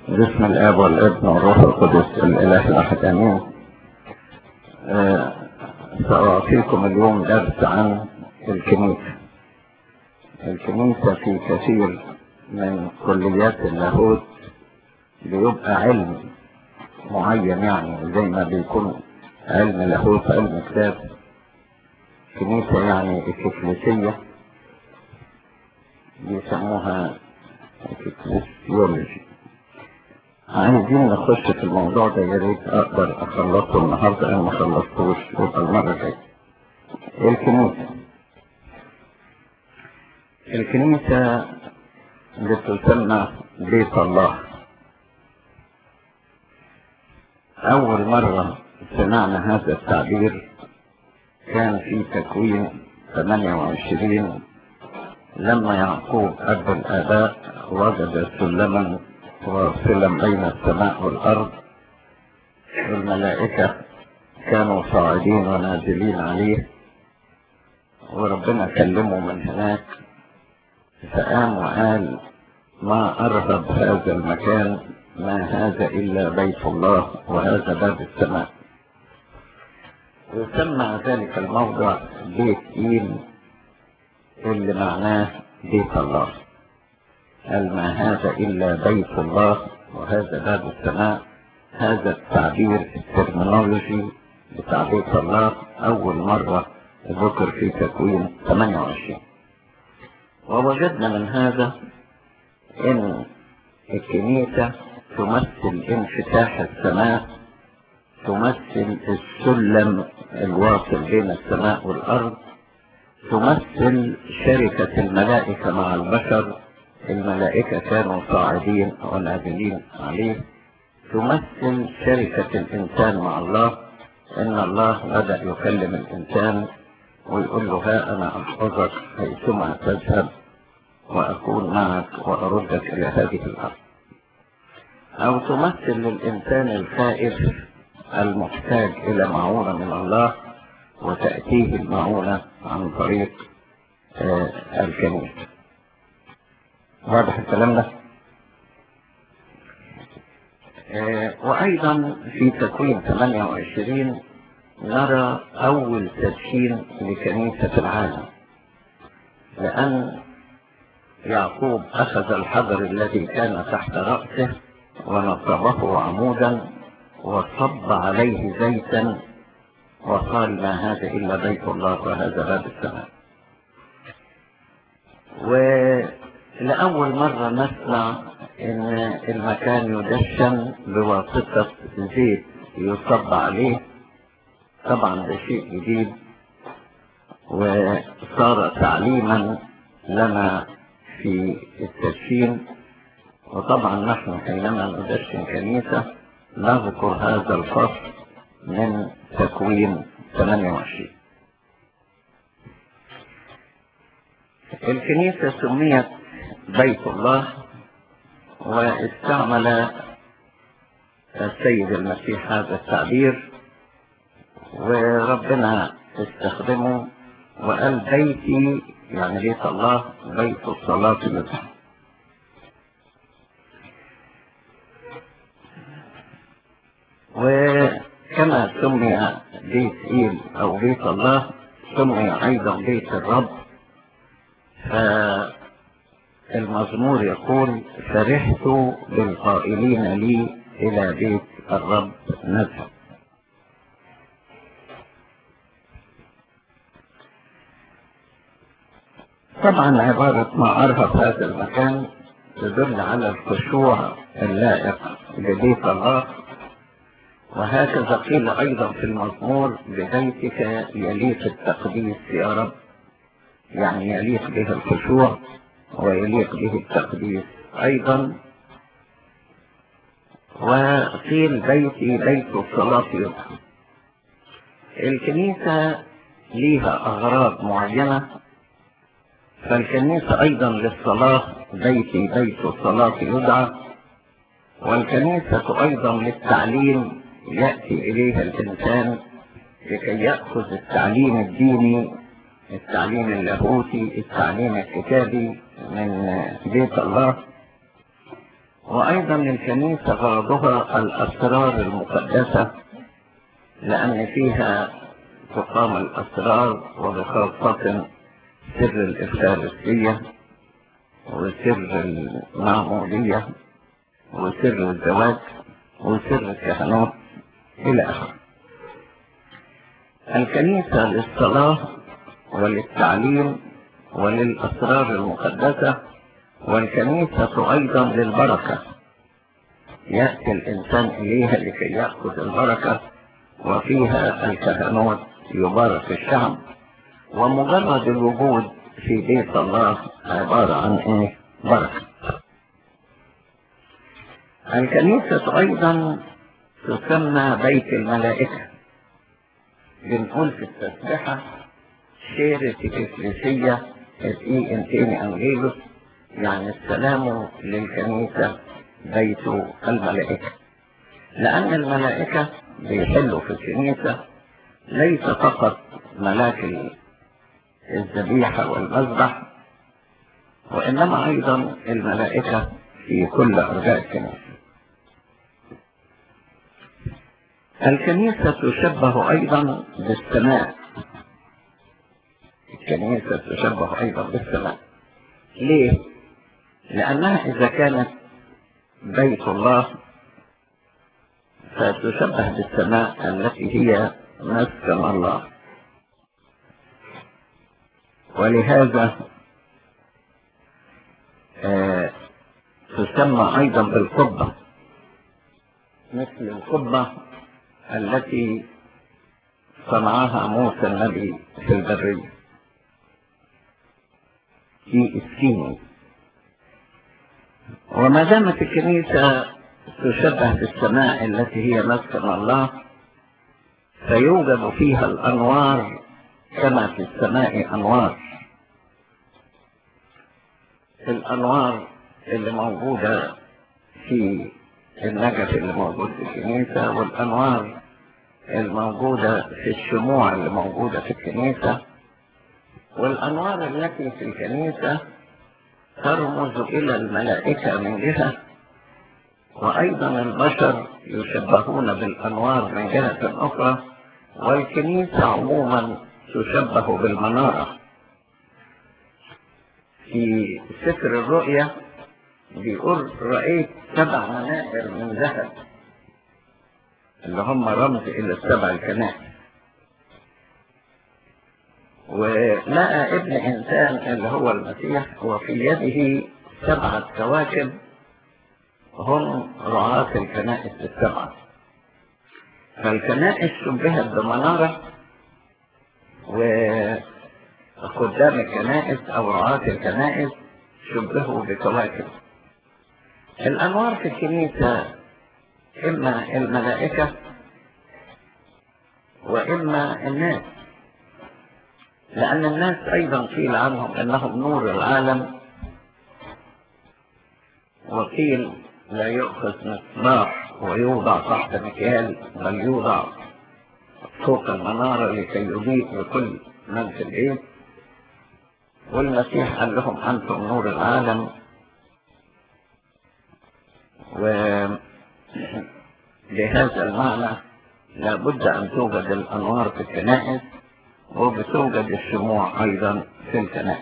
باسم الاب والابن والروح القدس الاله الاحد امين آه، ساعطيكم اليوم درس عن الكنيسه الكنيسه في كثير من كليات اللاهوت بيبقى علم معين يعني زي ما بيكون علم لاهوت علم كتاب كنيسه يعني اكليسيه بيسموها اكليسيولوجي عايزين نخش في الموضوع ده يا ريت اقدر اخلصه النهارده انا ما خلصتوش يبقى المره الجايه الكنيسه الكنيسه بتسمى بيت الله اول مره سمعنا هذا التعبير كان في تكوين 28 لما يعقوب ابو الاباء وجد سلما واصلا بين السماء والارض والملائكه كانوا صاعدين ونازلين عليه وربنا كلمه من هناك فقام وقال ما ارهب هذا المكان ما هذا الا بيت الله وهذا باب السماء وسمى ذلك الموضع بيت ايل اللي معناه بيت الله قال ما هذا إلا بيت الله وهذا باب السماء هذا التعبير الترمينولوجي بتاع بيت الله أول مرة ذكر في تكوين 28 ووجدنا من هذا إن الكنيسة تمثل انفتاح السماء تمثل السلم الواصل بين السماء والأرض تمثل شركة الملائكة مع البشر الملائكة كانوا صاعدين ونازلين عليه تمثل شركة الإنسان مع الله إن الله بدأ يكلم الإنسان ويقول له ها أنا أحفظك حيثما تذهب وأكون معك وأردك إلى هذه الأرض أو تمثل للإنسان الخائف المحتاج إلى معونة من الله وتأتيه المعونة عن طريق آه الكنيسة واضح الكلام ده آه وأيضا في تكوين 28 نرى أول تدشين لكنيسة العالم لأن يعقوب أخذ الحجر الذي كان تحت رأسه ونصبه عمودا وصب عليه زيتا وقال ما هذا إلا بيت الله وهذا باب السماء ولأول مرة نسمع إن المكان يدشن بواسطة زيت يصب عليه طبعا ده شيء جديد وصار تعليما لنا في التدشين وطبعا نحن حينما ندشن كنيسة نذكر هذا الفصل من تكوين 28 الكنيسة سميت بيت الله واستعمل السيد المسيح هذا التعبير وربنا استخدمه وقال بيتي يعني بيت الله بيت الصلاة لله وكما سمي بيت إيل أو بيت الله سمي أيضا بيت الرب فالمزمور يقول فرحت بالقائلين لي إلى بيت الرب نذهب طبعا عبارة ما أرهب هذا المكان تدل على الخشوع اللائق ببيت الله وهكذا قيل أيضا في المزمور ببيتك يليق التقديس يا رب يعني يليق به الخشوع ويليق به التقديس أيضا وقيل بيتي بيت الصلاة يبقى الكنيسة ليها أغراض معينة فالكنيسة أيضا للصلاة بيتي بيت الصلاة يدعى والكنيسة أيضا للتعليم يأتي إليها الإنسان لكي يأخذ التعليم الديني التعليم اللاهوتي التعليم الكتابي من بيت الله وأيضا الكنيسة غرضها الأسرار المقدسة لأن فيها تقام الأسرار وبخاصة سر الإفكارستية وسر المعمودية وسر الزواج وسر الكهنوت إلى آخره الكنيسة للصلاة وللتعليم وللأسرار المقدسة والكنيسة أيضا للبركة يأتي الإنسان إليها لكي يأخذ البركة وفيها الكهنوت يبارك الشعب ومجرد الوجود في بيت الله عبارة عن إيه؟ بركة الكنيسة أيضا تسمى بيت الملائكة بنقول في التسبحة شيرة إكليسية إي إنتيني أنجيلوس يعني السلام للكنيسة بيت الملائكة لأن الملائكة بيحلوا في الكنيسة ليس فقط ملاك الذبيحة والمذبح وإنما أيضا الملائكة في كل أرجاء الكنيسة الكنيسة تشبه أيضا بالسماء الكنيسة تشبه أيضا بالسماء ليه؟ لأنها إذا كانت بيت الله فتشبه بالسماء التي هي مسكن الله ولهذا آه تسمى أيضا بالقبة مثل القبة التي صنعها موسى النبي في البرية في السين وما دامت الكنيسة تشبه بالسماء التي هي مسكن الله فيوجد فيها الأنوار كما في السماء أنوار الأنوار اللي موجودة في النجف اللي موجود في الكنيسة والأنوار الموجودة في الشموع اللي موجودة في الكنيسة والأنوار التي في الكنيسة ترمز إلى الملائكة من جهة وأيضا البشر يشبهون بالأنوار من جهة أخرى والكنيسة عموما تشبه بالمنارة في سفر الرؤيا بيقول رأيت سبع منائر من ذهب اللي هم رمز إلى السبع الكنائس ولقى ابن إنسان اللي هو المسيح وفي يده سبعة كواكب هم رعاة الكنائس السبعة فالكنائس شبهت بمنارة وقدام الكنائس أو رعاة الكنائس شبهوا بكواكب الأنوار في الكنيسة إما الملائكة وإما الناس لأن الناس أيضا قيل عنهم أنهم نور العالم وقيل لا يؤخذ مصباح ويوضع تحت مكيال بل يوضع فوق المنارة لكي يضيء لكل من في البيت والمسيح قال لهم أنتم نور العالم ولهذا المعنى لابد أن توجد الأنوار في الكنائس وبتوجد الشموع أيضا في الكنائس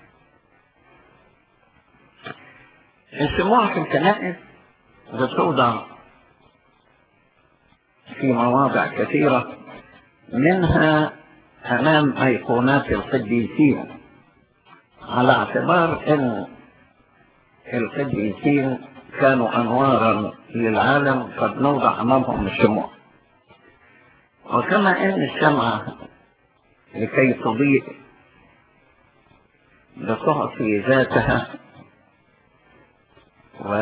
الشموع في الكنائس بتوضع في مواضع كثيرة منها أمام أيقونات القديسين على اعتبار أن القديسين كانوا أنوارا للعالم قد نوضع أمامهم الشموع وكما أن الشمعة لكي تضيء بتعطي ذاتها و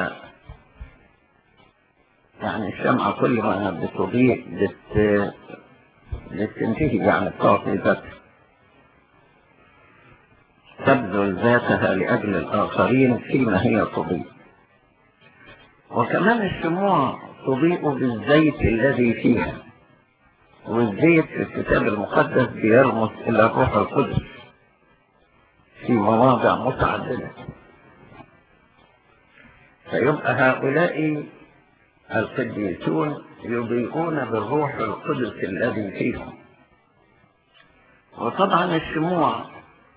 يعني الشمعة كل ما بتضيء بت... بتنتهي يعني بتعطي ذاتها تبذل ذاتها لأجل الآخرين فيما هي تضيء وكمان الشموع تضيء بالزيت الذي فيها والزيت في الكتاب المقدس بيرمز إلى الروح القدس في مواضع متعددة فيبقى هؤلاء القديسون يضيئون بالروح القدس الذي فيهم وطبعا الشموع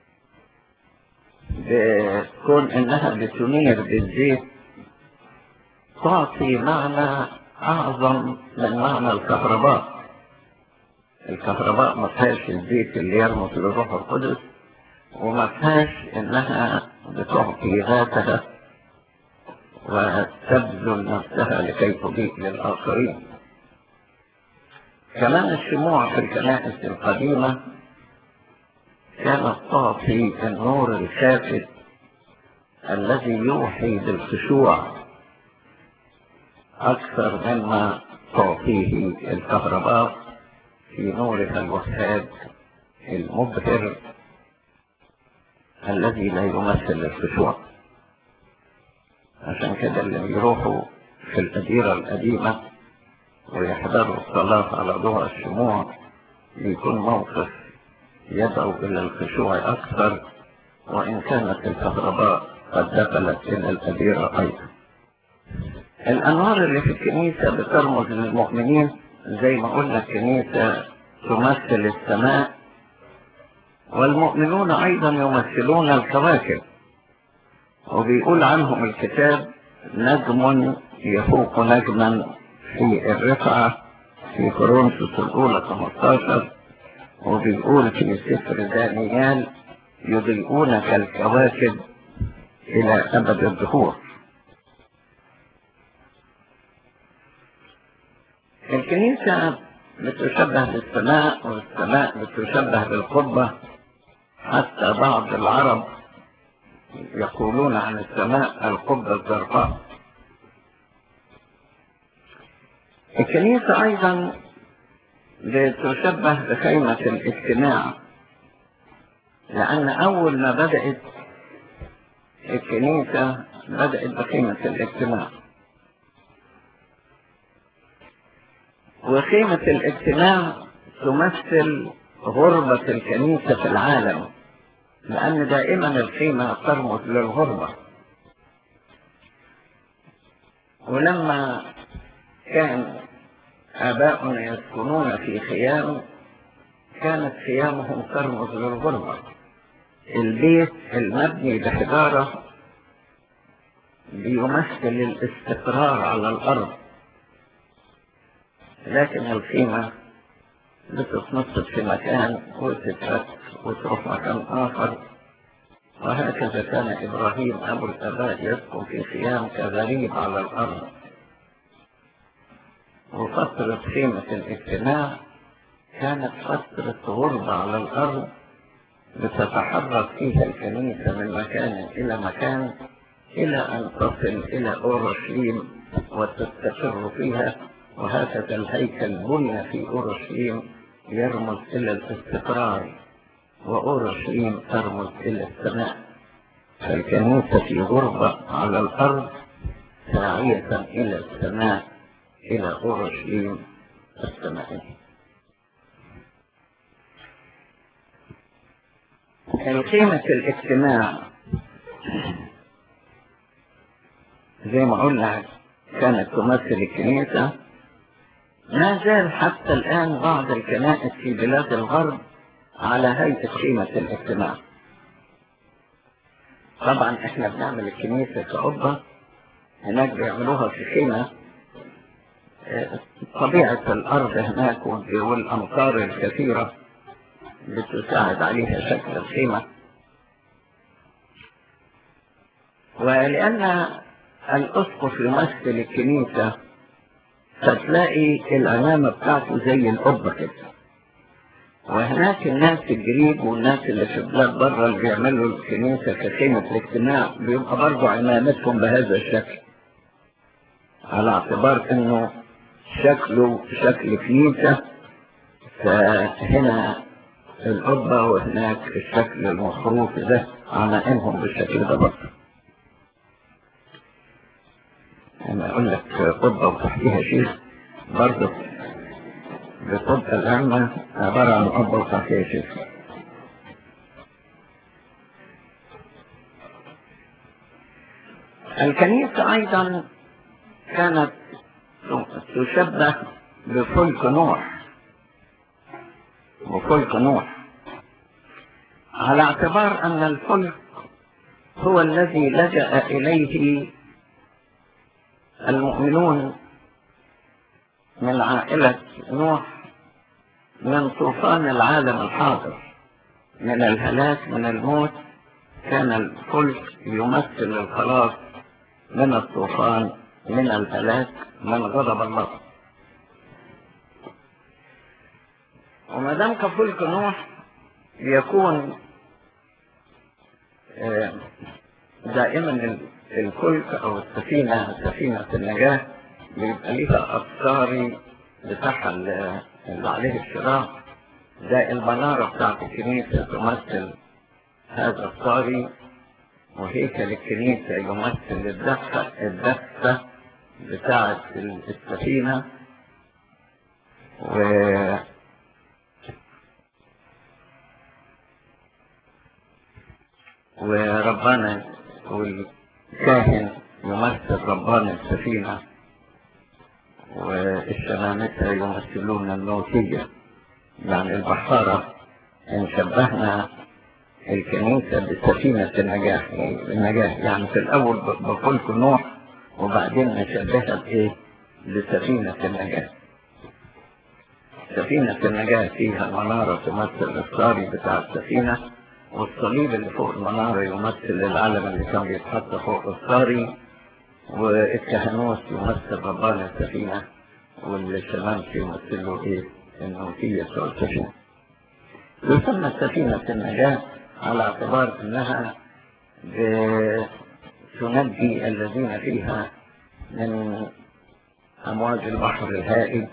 بكون انها بتنير بالزيت تعطي معنى اعظم من معنى الكهرباء الكهرباء ما فيهاش الزيت اللي يرمز للروح القدس وما فيهاش انها بتعطي ذاتها وتبذل نفسها لكي تضيء للآخرين كمان الشموع في الكنائس القديمة كانت تعطي النور الخافت الذي يوحي بالخشوع أكثر مما تعطيه الكهرباء في نورها الوهاب المبهر الذي لا يمثل الخشوع عشان كده اللي بيروحوا في الأديرة القديمة ويحضروا الصلاة على ضوء الشموع بيكون موقف يدعو إلى الخشوع أكثر وإن كانت الكهرباء قد دخلت إلى الأديرة أيضا الأنوار اللي في الكنيسة بترمز للمؤمنين زي ما قلنا الكنيسة تمثل السماء والمؤمنون أيضا يمثلون الكواكب وبيقول عنهم الكتاب نجم يفوق نجما في الرفعة في كورنثوس الأولى 15 وبيقول في سفر دانيال يضيئون كالكواكب إلى أبد الدهور الكنيسة بتشبه بالسماء والسماء بتشبه بالقبة حتى بعض العرب يقولون عن السماء القبة الزرقاء الكنيسة أيضا بتشبه بخيمة الاجتماع لأن أول ما بدأت الكنيسة بدأت بخيمة الاجتماع وخيمة الاجتماع تمثل غربة الكنيسة في العالم لأن دائما الخيمة ترمز للغربة ولما كان آباؤنا يسكنون في خيام كانت خيامهم ترمز للغربة البيت المبني بحجارة بيمثل الاستقرار على الأرض لكن الخيمة بتتنصب في مكان وتترك وتروح مكان آخر وهكذا كان إبراهيم أبو الآباء يسكن في خيام كغريب على الأرض وفترة خيمة الاجتماع كانت فترة غربة على الأرض بتتحرك فيها الكنيسة من مكان إلى مكان إلى أن تصل إلى أورشليم وتستقر فيها وهكذا الهيكل بني في أورشليم يرمز إلى الاستقرار وأورشليم ترمز إلى السماء فالكنيسة في غربة على الأرض ساعية إلى السماء إلى أورشليم السمائية قيمة الاجتماع زي ما قلنا كانت تمثل الكنيسة ما زال حتى الآن بعض الكنائس في بلاد الغرب على هيئة قيمة الاجتماع طبعا احنا بنعمل الكنيسة كأوضة هناك بيعملوها في خيمة طبيعة الأرض هناك والأمطار الكثيرة بتساعد عليها شكل الخيمة ولأن الأسقف يمثل الكنيسة فتلاقي العلامة بتاعته زي القبة كده وهناك الناس الجريج والناس اللي في بلاد بره اللي بيعملوا الكنيسة كخيمة الاجتماع بيبقى برضه عمامتهم بهذا الشكل على اعتبار انه شكله شكل كنيسة فهنا القبة وهناك الشكل المصروف ده عمائمهم بالشكل ده برضه لما اقول لك قبة وتحتيها شيء برضه بتبقى الأعمى عبارة عن قبة وتحتيها شيء الكنيسة أيضا كانت تشبه بفلك نوح بفلك نوح على اعتبار أن الفلك هو الذي لجأ إليه المؤمنون من عائلة نوح من طوفان العالم الحاضر من الهلاك من الموت كان الفلك يمثل الخلاص من الطوفان من الهلاك من غضب الله وما دام كفلك نوح يكون دائما الفلك او السفينة سفينة النجاة بيبقى ليها أفكاري بتاعها اللي عليه الشراع ده المنارة بتاعت الكنيسة تمثل هذا الطاري وهيكل الكنيسة يمثل الدفة الدفة بتاعت السفينة و وربنا والكاهن يمثل ربان السفينة والشمامسة يمثلون الموتية يعني البحارة إن شبهنا الكنيسة بسفينة النجاح النجاح يعني في الأول بفلك نوح وبعدين نشبهها بإيه؟ بسفينة النجاة سفينة النجاة فيها منارة تمثل الصاري بتاع السفينة والصليب اللي فوق المنارة يمثل العلم اللي كان بيتحط فوق الصاري والكهنوت يمثل ربان السفينة والشمامس يمثلوا ايه النوتية والسفينة يسمى سفينة النجاة على اعتبار انها تنجي الذين فيها من امواج البحر الهائج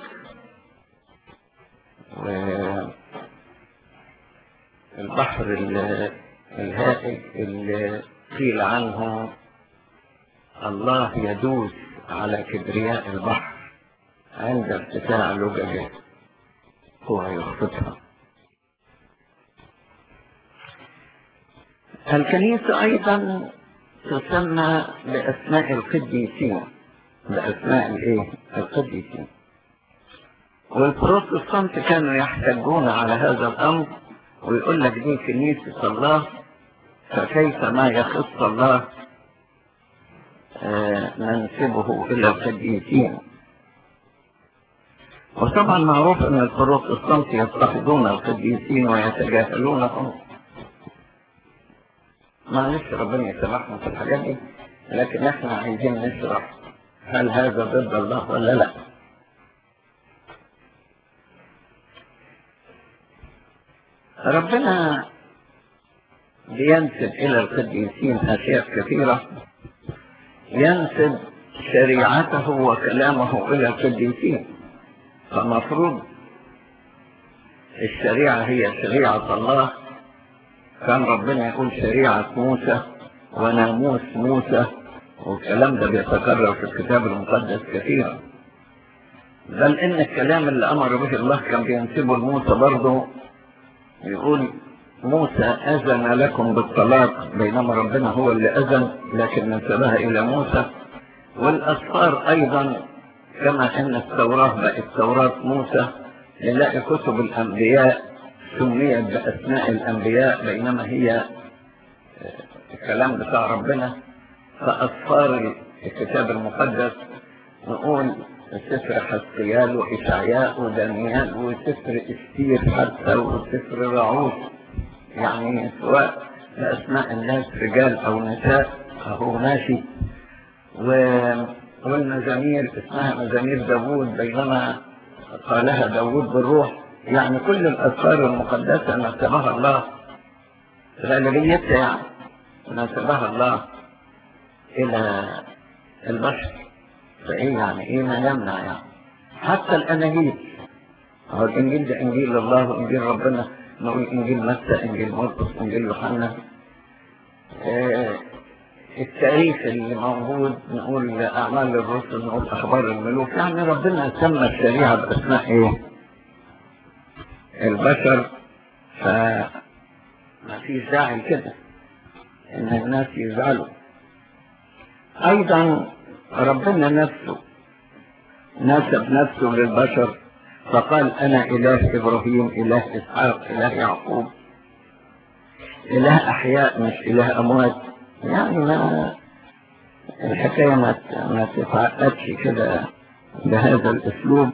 والبحر الهائج اللي قيل عنه الله يدوس على كبرياء البحر عند ارتفاع لججه هو يخفضها الكنيسة أيضا تسمى بأسماء القديسين بأسماء الإيه؟ القديسين والبروتستانت كانوا يحتجون على هذا الأمر ويقول لك دي كنيسة الله فكيف ما يخص الله ننسبه إلى القديسين وطبعا معروف أن البروتستانت يضطهدون القديسين ويتجاهلونهم معلش ربنا يسامحنا في الحاجات دي لكن احنا عايزين نشرح هل هذا ضد الله ولا لا ربنا بينسب إلى القديسين أشياء كثيرة ينسب شريعته وكلامه إلى القديسين فمفروض الشريعة هي شريعة الله كان ربنا يقول شريعة موسى وناموس موسى والكلام ده بيتكرر في الكتاب المقدس كثيرا بل ان الكلام اللي امر به الله كان بينسبه لموسى برضه يقول موسى اذن لكم بالطلاق بينما ربنا هو اللي اذن لكن نسبها الى موسى والاسفار ايضا كما ان التوراه بقت توراة موسى نلاقي كتب الانبياء سميت باسماء الانبياء بينما هي الكلام بتاع ربنا فاسفار الكتاب المقدس نقول سفر حسقيال وإشعياء ودانيال وسفر استير حتى وسفر راعوث يعني سواء بأسماء الناس رجال أو نساء أهو ماشي و... والمزامير اسمها مزامير داوود بينما قالها داوود بالروح يعني كل الأسفار المقدسة نسبها الله غالبيتها يعني نسبها الله إلى البشر فإيه يعني إيه ما يمنع يعني حتى الأناجيل هو الإنجيل ده إنجيل الله وإنجيل ربنا نقول إنجيل متى إنجيل مرقس إنجيل يوحنا آه التاريخ اللي موجود نقول أعمال الرسل نقول أخبار الملوك يعني ربنا سمى الشريعة بأسماء إيه البشر فما فيش داعي كده إن الناس يزعلوا أيضا ربنا نفسه نسب نفسه للبشر فقال أنا إله إبراهيم إله إسحاق إله يعقوب إله أحياء مش إله أموات يعني ما الحكاية ما ما تتعقدش كده بهذا الأسلوب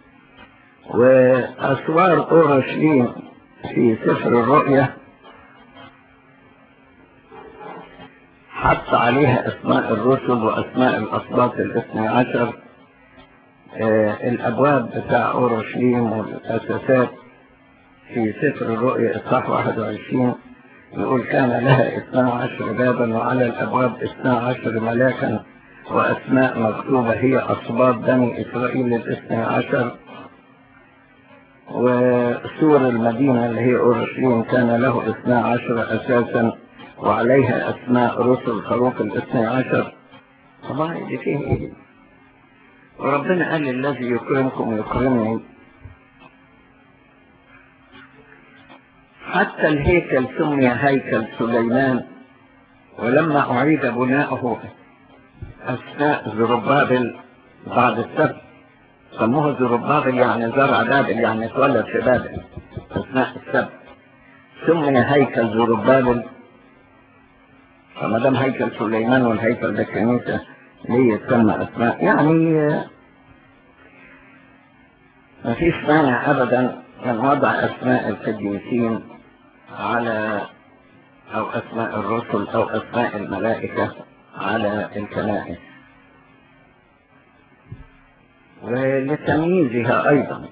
وأسوار أورشليم في سفر الرؤيا حط عليها اسماء الرسل واسماء الاسباط الاثني عشر آه الابواب بتاع اورشليم والاساسات في سفر الرؤيا اصحاح 21 يقول كان لها اثنا عشر بابا وعلى الابواب اثنا عشر ملاكا واسماء مكتوبه هي اسباط بني اسرائيل الاثني عشر وسور المدينه اللي هي اورشليم كان له اثنا عشر اساسا وعليها أسماء رسل خروف الاثني عشر والله دي فيه إيه وربنا قال الذي يكرمكم يكرمني حتى الهيكل سمي هيكل سليمان ولما أعيد بناؤه أثناء زربابل بعد السبت سموه زربابل يعني زرع بابل يعني اتولد في بابل أثناء السبت سمي هيكل زربابل فما دام هيكل سليمان والهيكل ده كنيسة ليه يتسمى أسماء يعني ما فيش مانع أبدا من وضع أسماء القديسين على أو أسماء الرسل أو أسماء الملائكة على الكنائس ولتمييزها أيضا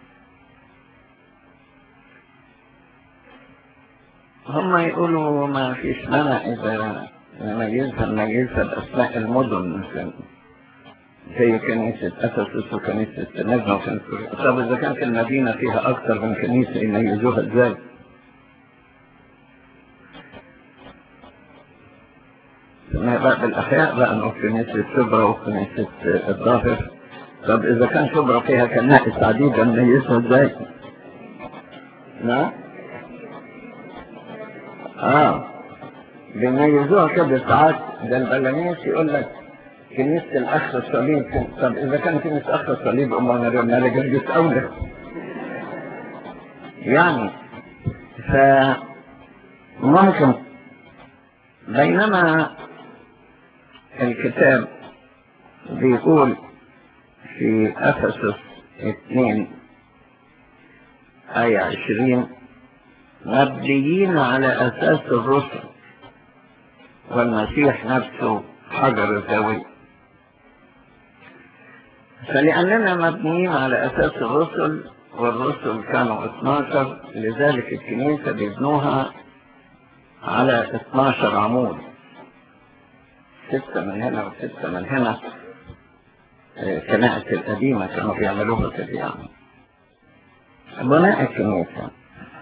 هم يقولوا ما فيش مانع إذا نميزها نميزها بأسماء المدن مثلا زي كنيسة أسس وكنيسة نجمة وكنيسة طب إذا كانت المدينة فيها أكثر من كنيسة يميزوها إزاي؟ ما بقى بالأحياء بقى إنه كنيسة شبرا وكنيسة الظاهر طب إذا كان شبرا فيها كنائس عديدة نميزها إزاي؟ نعم؟ اه بيميزوها كده ساعات ده البلانيس يقول لك كنيسة الأخ الصليب طب إذا كان كنيسة الأخ الصليب أما أنا رجل أولى يعني فممكن بينما الكتاب بيقول في أفسس اثنين آية عشرين مبنيين على أساس الرسل والمسيح نفسه حجر الزاوية فلأننا مبنيين على أساس الرسل والرسل كانوا 12 لذلك الكنيسة بيبنوها على 12 عمود ستة من هنا وستة من هنا كنائس القديمة كانوا بيعملوها كده يعني بناء الكنيسة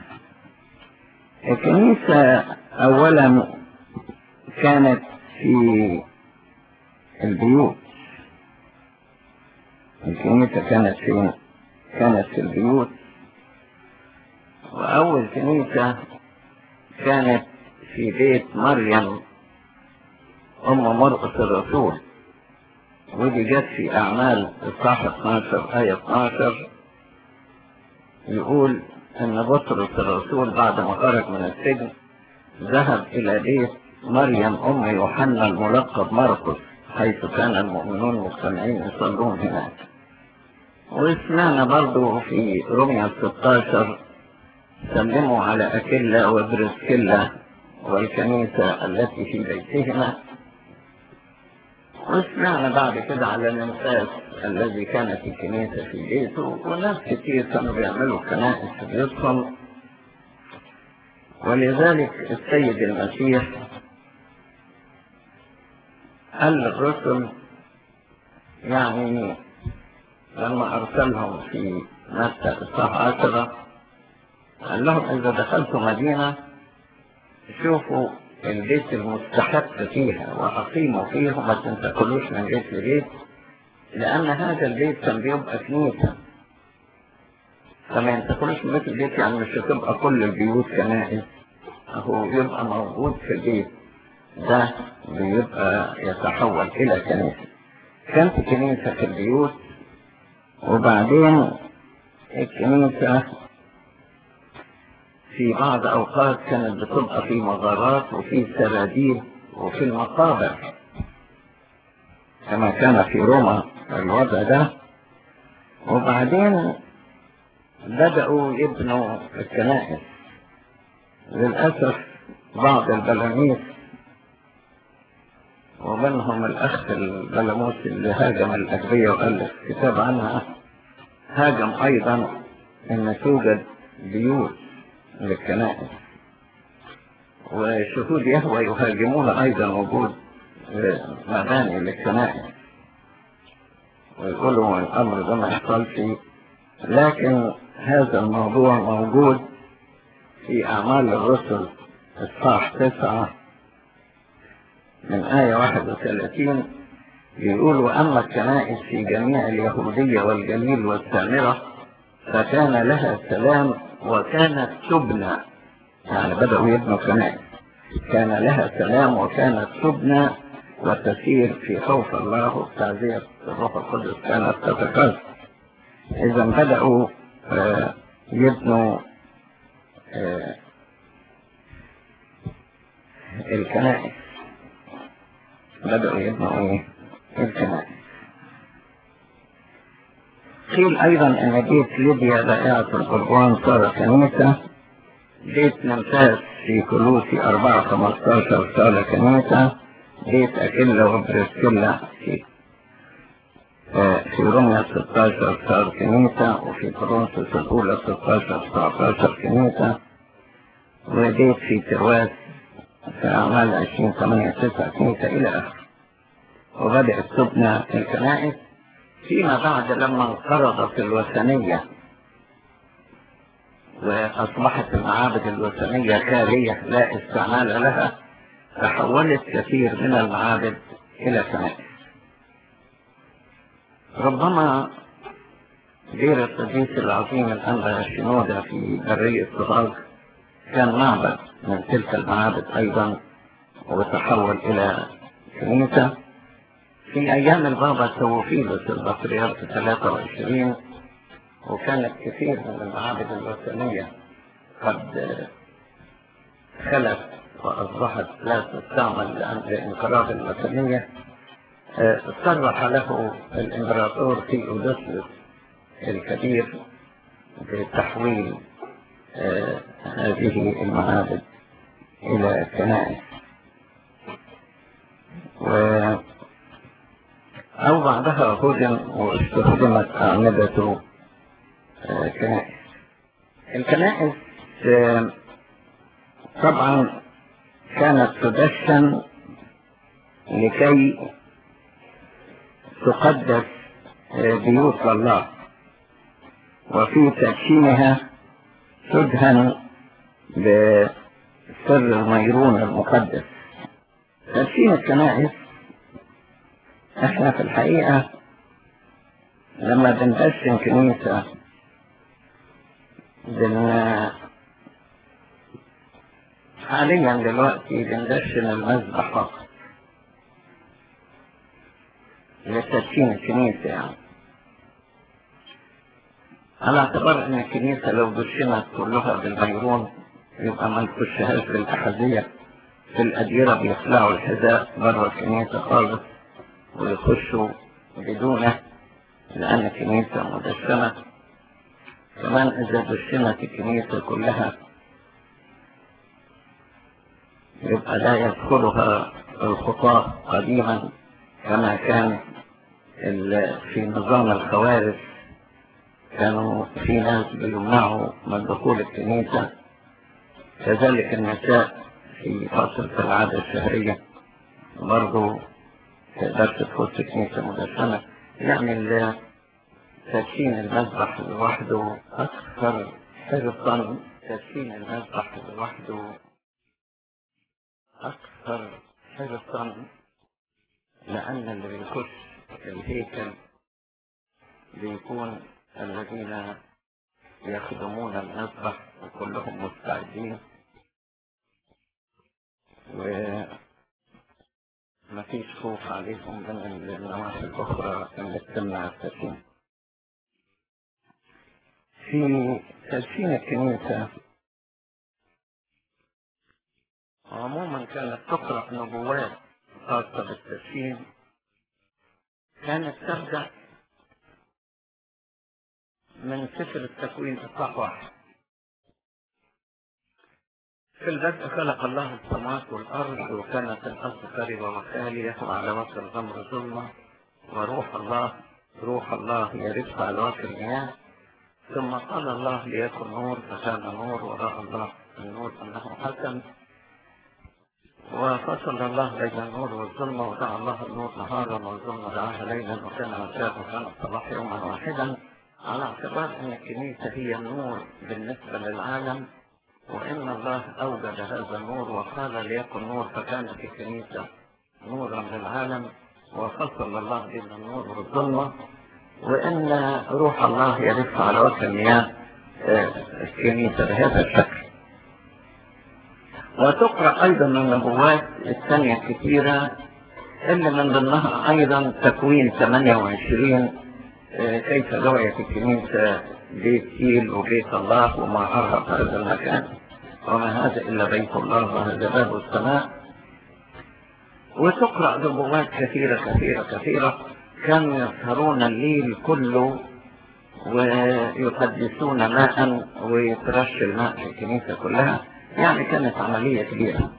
الكنيسة أولا كانت في البيوت الكنيسة كانت في كانت في البيوت وأول كنيسة كانت في بيت مريم أم مرقس الرسول ودي جت في أعمال الصح 12 آية 12 يقول أن بطرس الرسول بعد ما خرج من السجن ذهب إلى بيت مريم أم يوحنا الملقب مرقس حيث كان المؤمنون مجتمعين يصلون هناك وسمعنا برضو في رمية 16 سلموا على أكيلا وبرسكيلا والكنيسة التي في بيتهما وسمعنا بعد كده على الانفاس الذي كانت الكنيسة في بيته وناس كتير كانوا بيعملوا كنائس في بيوتهم ولذلك السيد المسيح قال للرسل يعني لما أرسلهم في متى إصحاح عشرة قال لهم إذا دخلتوا مدينة شوفوا البيت المستحق فيها وأقيموا فيه وما تنتقلوش من بيت لبيت لأن هذا البيت كان بيبقى كنيسة فما ينتقلوش من بيت لبيت يعني مش هتبقى كل البيوت كنائس هو يبقى موجود في البيت ده بيبقى يتحول إلى كنيسة كانت كنيسة في البيوت وبعدين الكنيسة في بعض أوقات كانت بتبقى في مغارات وفي سراديب وفي المقابر كما كان في روما الوضع ده وبعدين بدأوا يبنوا الكنائس للأسف بعض البلاميس ومنهم الأخ البلاموس اللي هاجم الأجرية وألف كتاب عنها هاجم أيضا أن توجد بيوت للكنائس وشهود يهوى يهاجمون أيضا وجود مباني للكنائس ويقولوا الأمر ده ما يحصلش لكن هذا الموضوع موجود في أعمال الرسل الصح تسعة من آية 31 يقول وأما الكنائس في جميع اليهودية والجليل والسامرة فكان لها سلام وكانت تبنى يعني بدأوا يبنوا كنائس كان لها سلام وكانت تبنى وتسير في خوف الله وتعزية الروح القدس كانت تتكاثر إذا بدأوا آه يبنوا آه الكنائس بدأوا يبنوا ايه الكنائس قيل ايضا ان بيت ليبيا بائعة القربان صار كنيسة بيت نمساس في كلوسي أربعة خمستاشر صار كنيسة بيت أكيلا وبرسكيلا في في روميا 16 صار كنيسة وفي كورنثوس الأولى 16 19 كنيسة وبيت في ترواس في أعمال 20 8 9 كنيسة إلى آخره وبدأت تبنى الكنائس فيما بعد لما انقرضت الوثنية وأصبحت المعابد الوثنية خالية لا استعمال لها تحولت كثير من المعابد إلى كنائس ربما دير القديس العظيم الأنبا الشنودة في برية صهاج كان معبد من تلك المعابد أيضا وتحول إلى كنيسة في أيام البابا توفيلس البطريرك 23 وكانت كثير من المعابد الوثنية قد خلت وأصبحت لا تستعمل لإنقراض الوثنية صرح له الإمبراطور تيودوسيوس الكبير بتحويل آه هذه المعابد إلى كنائس و أو بعدها هدم واستخدمت أعمدة آه كنائس الكنائس آه طبعا كانت تدشن لكي تقدس بيوت الله وفي تدشينها تدهن بسر الميرون المقدس تدشين الكنائس احنا في الحقيقة لما بندشن كنيسة بن حاليا دلوقتي بندشن المذبح فقط لتدشين الكنيسة يعني على اعتبار ان الكنيسة لو دشنت كلها بالميرون يبقى ما نخشهاش بالأحذية في الأديرة بيخلعوا الحذاء بره الكنيسة خالص ويخشوا بدونه لأن الكنيسة مدشنة كمان إذا دشنت الكنيسة كلها يبقى لا يدخلها الخطاة قديما كما كان في نظام الخوارج كانوا في ناس بيمنعوا من دخول الكنيسة كذلك النساء في فترة العادة الشهرية برضو تقدرش تخش كنيسة مدشنة يعني تدشين المذبح لوحده أكثر حرصا تدشين المذبح لوحده أكثر حرصا لأن اللي بيخش الهيكل بيكون الذين يخدمون المذبح وكلهم مستعدين مفيش خوف عليهم من النواحي الأخرى اللي بتمنع التدخين في تدخين الكنيسة عموما كانت تقرأ نبوات خاصة بالتدخين كانت تبدأ من سفر التكوين إصحاح واحد في البدء خلق الله السماوات والأرض وكانت الأرض خاربة وخالية وعلى وجه الغمر ظلمة وروح الله روح الله يرف على وجه المياه ثم قال الله ليكن نور فكان نور وراء الله النور أنه حسن وفصل الله بين النور والظلمة ودعا الله النور نهارا والظلمة دعاها ليلا وكان مساء وكان الصباح يوما واحدا على اعتبار أن الكنيسة هي النور بالنسبة للعالم وإن الله أوجد هذا النور وقال ليكن نور فكانت الكنيسة نورا للعالم وفصل الله بين النور والظلمة وإن روح الله يرف على وجه المياه الكنيسة بهذا الشكل وتقرأ أيضا النبوات الثانية كثيرة اللي من ضمنها أيضا تكوين 28 كيف دعيت الكنيسة بيت إيل وبيت الله وما عرف هذا المكان وما هذا إلا بيت الله وهذا باب السماء وتقرأ نبوات كثيرة كثيرة كثيرة كانوا يسهرون الليل كله ويقدسون ماء ويترش الماء في الكنيسة كلها يعني كانت عملية كبيرة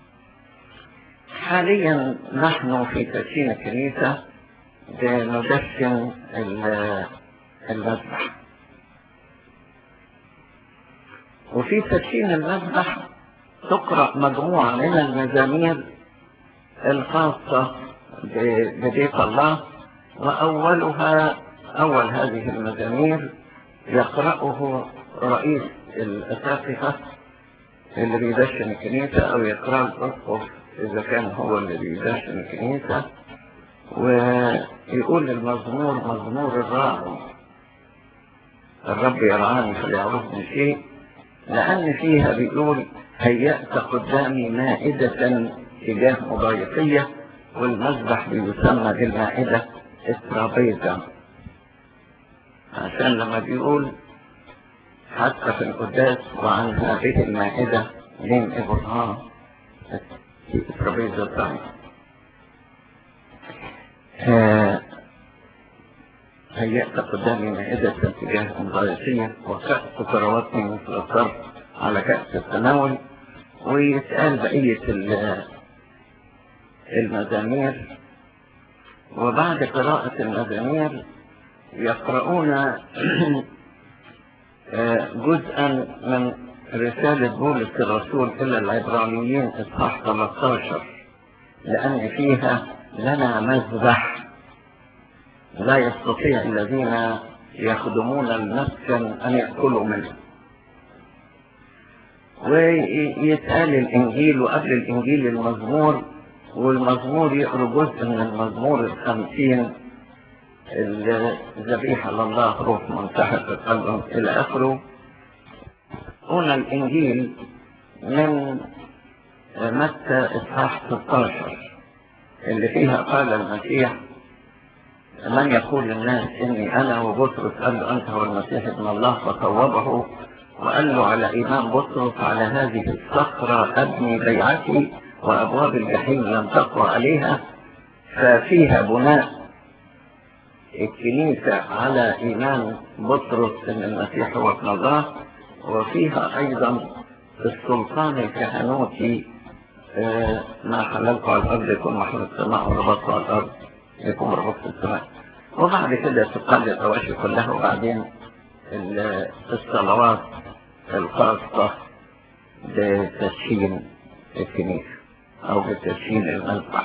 حاليا نحن في تدشين الكنيسة بندشن المذبح وفي تدشين المذبح تقرأ مجموعة من المزامير الخاصة ببيت الله وأولها أول هذه المزامير يقرأه رئيس الأساقفة اللي بيدشن الكنيسة أو يقرأ الأسقف إذا كان هو اللي بيدشن الكنيسة ويقول المزمور مزمور الراعي الرب يرعاني فليعرفني شيء لأن فيها بيقول هيأت قدامي مائدة تجاه مضايقية والمذبح بيسمى بالمائدة الترابيزة عشان لما بيقول حتى في القداس وعن هذه المائدة لين إبرهام الترابيزة بتاعتي هيأت قدامي مائدة تجاه مضايقية وكأس كرواتني مثل الصرف على كأس التناول ويتقال بقية المزامير وبعد قراءة المزامير يقرؤون جزءا من رسالة بولس الرسول إلى العبرانيين إصحاح 13 لأن فيها لنا مذبح لا يستطيع الذين يخدمون المسكن أن يأكلوا منه ويتقال الإنجيل وقبل الإنجيل المزمور والمزمور يقرأ جزء من المزمور الخمسين الذبيحة لله روح منتحر القلب إلى آخره هنا الإنجيل من متى إصحاح 16 اللي فيها قال المسيح من يقول للناس إني أنا وبطرس قال له أنت هو المسيح ابن الله فصوبه وقال له على إمام بطرس على هذه الصخرة أبني بيعتي وأبواب الجحيم لم تقوى عليها ففيها بناء الكنيسة على إيمان بطرس أن المسيح هو ابن الله وفيها أيضا السلطان الكهنوتي ما حللت على الأرض يكون محل السماء وربطت على الأرض يكون ربطت السماء وبعد كده تقل الأواشي كلها وبعدين الصلوات الخاصة بتدشين الكنيسة أو بتدشين المذبح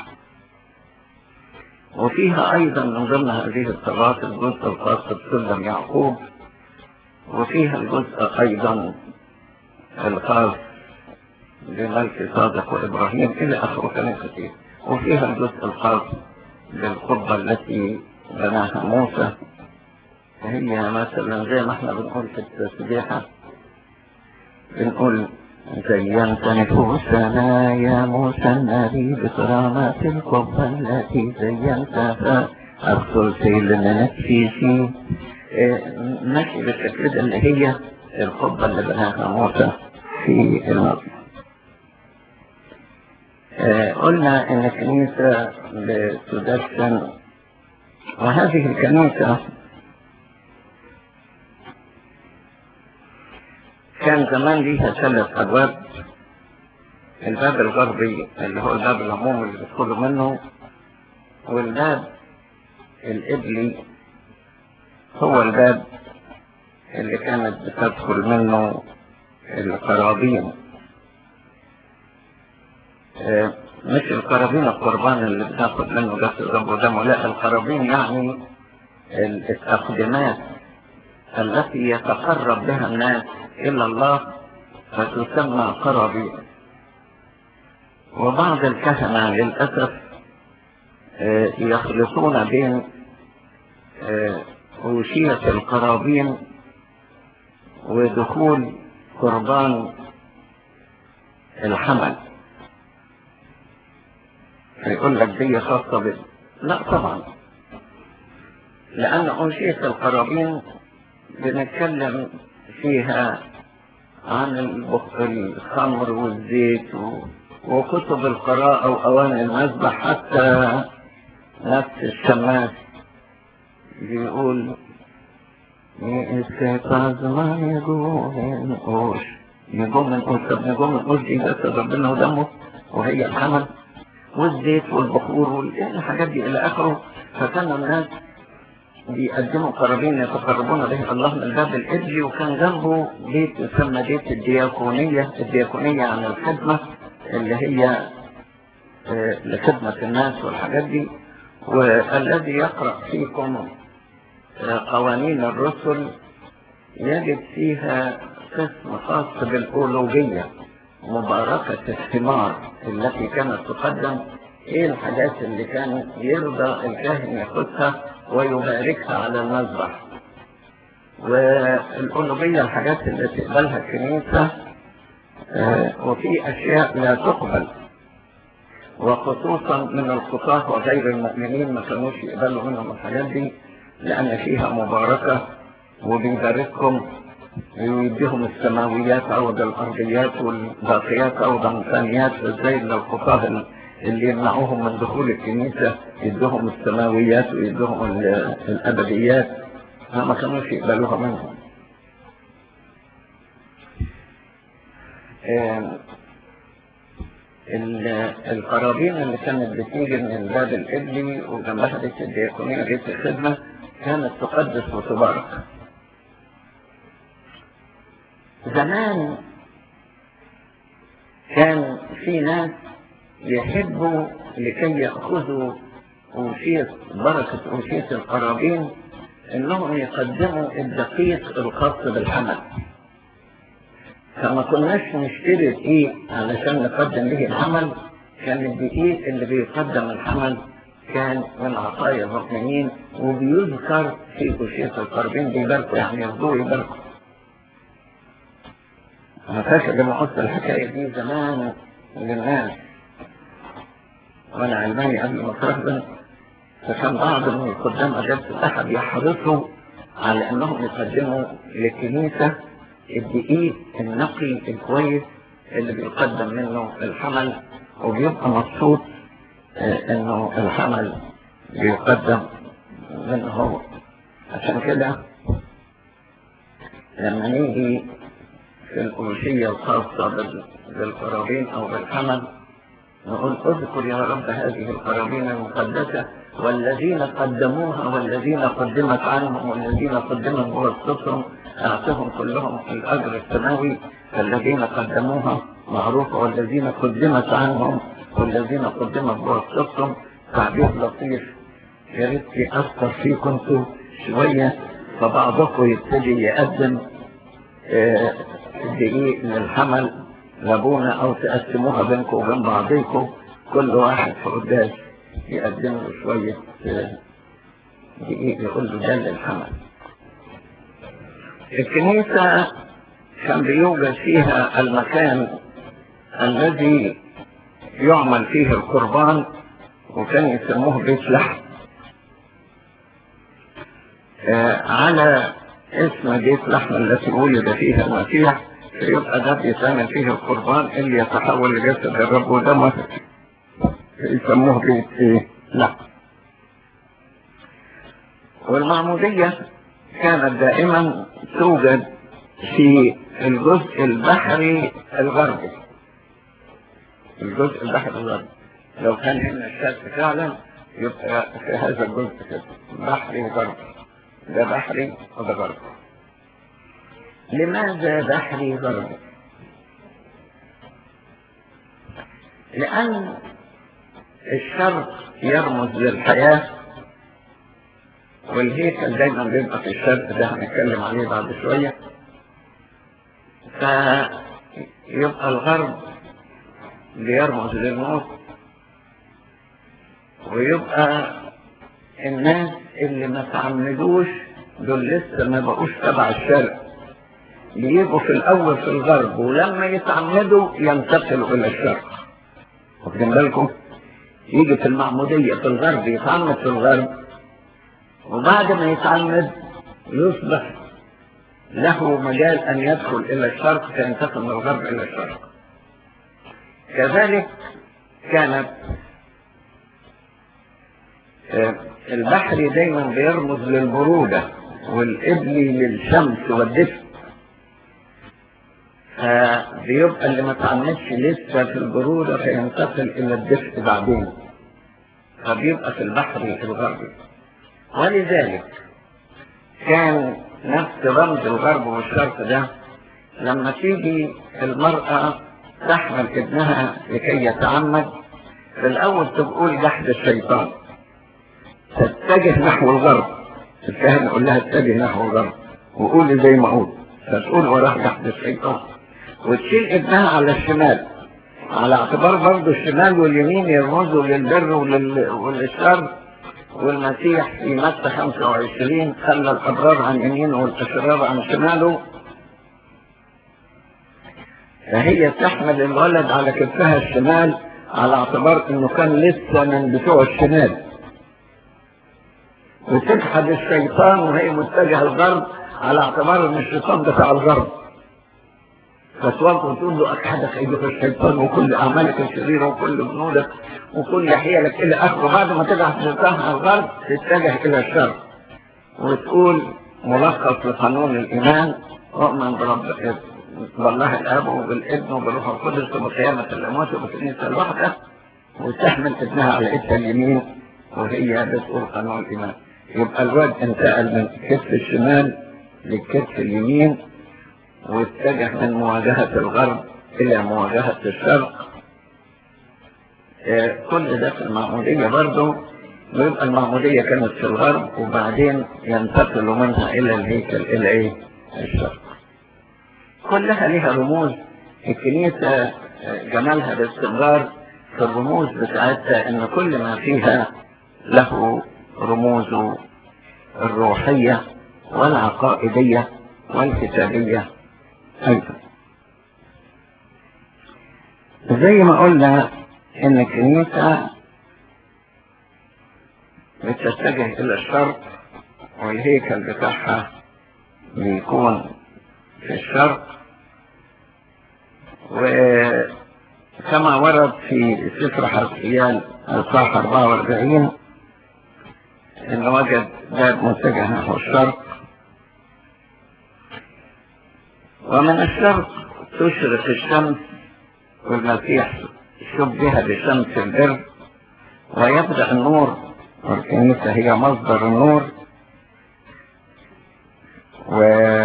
وفيها أيضا من ضمن هذه الصلوات الجزء الخاص بسلم يعقوب وفيها الجزء أيضا الخاص بملك صادق وإبراهيم إلى آخره كلام كثير وفيها الجزء الخاص بالقبة التي بناها موسى هي مثلا زي ما احنا بنقول في التسبيحة بنقول زينت نفوسنا يا موسى النبي بكرامات القبة التي زينتها أرسل سيلنا نفسي فيه ماشي بالشكل ده اللي هي القبة اللي بناها موسى في الماضي قلنا ان الكنيسة بتدشن وهذه الكنيسة كان زمان ليها ثلاث ابواب الباب الغربي اللي هو الباب العمومي اللي بيدخلوا منه والباب القبلي هو الباب اللي كانت بتدخل منه القرابين اه مش القرابين القربان اللي بتاخد منه بس الرب ودمه لا القرابين يعني التقدمات التي يتقرب بها الناس إلى الله فتسمى قرابين وبعض الكهنة للأسف اه يخلطون بين اه أوشية القرابين ودخول قربان الحمل فيقول لك دي خاصة بال لا طبعا لأن أوشية القرابين بنتكلم فيها عن الخمر والزيت و... وكتب القراءة وأواني المذبح حتى نفس الشماس بيقول استيقاظ ما يجوم من قوش يجوم من قوش طب يجوم من قوش دي بس ربنا ودمه وهي الحمل والزيت والبخور والحاجات دي إلى آخره فكان الناس بيقدموا قرابين يتقربون به الله من باب الإبلي وكان جنبه بيت يسمى بيت الدياكونية الدياكونية عن الخدمة اللي هي لخدمة الناس والحاجات دي والذي يقرأ فيكم قوانين الرسل يجد فيها قسم خاص بالأولوجية مباركة الثمار التي كانت تقدم ايه الحاجات اللي كان يرضى الكاهن ياخدها ويباركها على المذبح والأولوجية الحاجات اللي تقبلها الكنيسة آه وفي أشياء لا تقبل وخصوصا من الخطاة وغير المؤمنين ما كانوش يقبلوا منهم الحاجات دي لأن فيها مباركة وبيباركهم ويديهم السماويات عوض الأرضيات والباقيات عوض الثانيات زي الخطاة اللي يمنعوهم من دخول الكنيسة يدوهم السماويات ويدوهم الأبديات ما كانوش يقبلوها منهم القرابين اللي كانت بتيجي من الباب الإبلي وجنبها بيت الدياكونية بيت الخدمة كانت تقدس وتبارك زمان كان في ناس يحبوا لكي يأخذوا أوشية بركة أوشية القرابين إنهم يقدموا الدقيق الخاص بالحمل فما كناش نشتري دقيق علشان نقدم به الحمل كان الدقيق اللي بيقدم الحمل كان من عطايا المؤمنين وبيذكر في أوشية القرابين بيباركوا يعني ياخدوه يباركوا أنا فاكر لما قلت الحكاية دي زمان للناس وانا علماني قبل ما اترهبن فكان بعض من القدام اجازة الاحد يحرصوا على انهم يقدموا للكنيسة الدقيق النقي الكويس اللي بيقدم منه الحمل وبيبقى مبسوط انه الحمل بيقدم منه هو عشان كده لما نيجي في الأوشية الخاصة بالقرابين أو بالحمل نقول اذكر يا رب هذه القرابين المقدسة والذين قدموها والذين قدمت عنهم والذين قدمت بواسطتهم أعطهم كلهم الأجر السماوي فالذين قدموها معروفة والذين قدمت عنهم والذين قدمت بواسطتهم تعبير لطيف يا ريت أثر فيه كنتوا شوية فبعضكم يبتدي يقدم دقيق للحمل لابونا او تقسموها بينكم وبين بعضيكم كل واحد في قداس يقدم له شوية دقيق يقول له ده للحمل الكنيسة كان بيوجد فيها المكان الذي يعمل فيه القربان وكان يسموه بيت لحم آه على اسم بيت لحم التي ولد فيها المسيح فيبقى ده بيتعمل فيه القربان اللي يتحول لجسد الرب ودمه يسموه بيت ايه لحم والمعمودية كانت دائما توجد في الجزء البحري الغربي الجزء البحري الغربي لو كان هنا الشرق فعلا يبقى في هذا الجزء كده بحري غربي ده بحري وده غربي لماذا بحري غربي لأن الشرق يرمز للحياة والهيكل دايما بيبقى في الشرق ده هنتكلم عليه بعد شوية فيبقى الغرب بيرمز للموت ويبقى الناس اللي ما تعمدوش دول لسه ما بقوش تبع الشرق بيجوا في الاول في الغرب ولما يتعمدوا ينتقلوا الى الشرق واخدين بالكم يجي في المعمودية في الغرب يتعمد في الغرب وبعد ما يتعمد يصبح له مجال ان يدخل الى الشرق فينتقل من الغرب الى الشرق كذلك كانت البحر دايما بيرمز للبرودة والإبلي للشمس والدفء فبيبقى اللي ما تعملش لسه في البرودة فينتقل إلى الدفء بعدين فبيبقى في البحر الغربي ولذلك كان نفس رمز الغرب والشرق ده لما تيجي المرأة تحمل ابنها لكي يتعمد في الأول تقول جحد الشيطان تتجه نحو الغرب الكاهن يقول لها اتجه نحو الغرب وقولي زي ما اقول فتقول وراه جحد الشيطان وتشيل ابنها على الشمال على اعتبار برضه الشمال واليمين يرمزوا للبر ولل... وللشر والمسيح في متى 25 خلى الابرار عن يمينه والاشرار عن شماله فهي تحمل الولد على كتفها الشمال على اعتبار انه كان لسه من بتوع الشمال وتجحد الشيطان وهي متجهه الغرب على اعتبار ان الشيطان بتاع الغرب فتوقف وتقول له اجحدك ايها الشيطان وكل اعمالك الشريره وكل جنودك وكل حيلك الى اخره بعد ما تجحد الشيطان على الغرب تتجه الى الشر وتقول ملخص لقانون الايمان اؤمن برب بالله الاب وبالابن وبالروح القدس وبقيامه الاموات وبالكنيسه الواحده وتحمل ابنها على ايدها اليمين وهي بتقول قانون الايمان يبقى الواد انتقل من كتف الشمال للكتف اليمين واتجه من مواجهة الغرب إلى مواجهة الشرق آه كل ده في المعمودية برضه ويبقى المعمودية كانت في الغرب وبعدين ينتقلوا منها إلى الهيكل إلى إيه؟ الشرق كلها لها رموز الكنيسة جمالها باستمرار في الرموز بتاعتها إن كل ما فيها له رموزه الروحية والعقائدية والكتابية أيضا زي ما قلنا إن الكنيسة بتتجه إلى الشرق والهيكل بتاعها بيكون في الشرق وكما ورد في سفر حرفيان الصح 44 إن وجد باب متجه نحو الشرق ومن الشرق تشرق الشمس والمسيح شبه بشمس البر ويبدأ النور والكنيسة هي مصدر النور و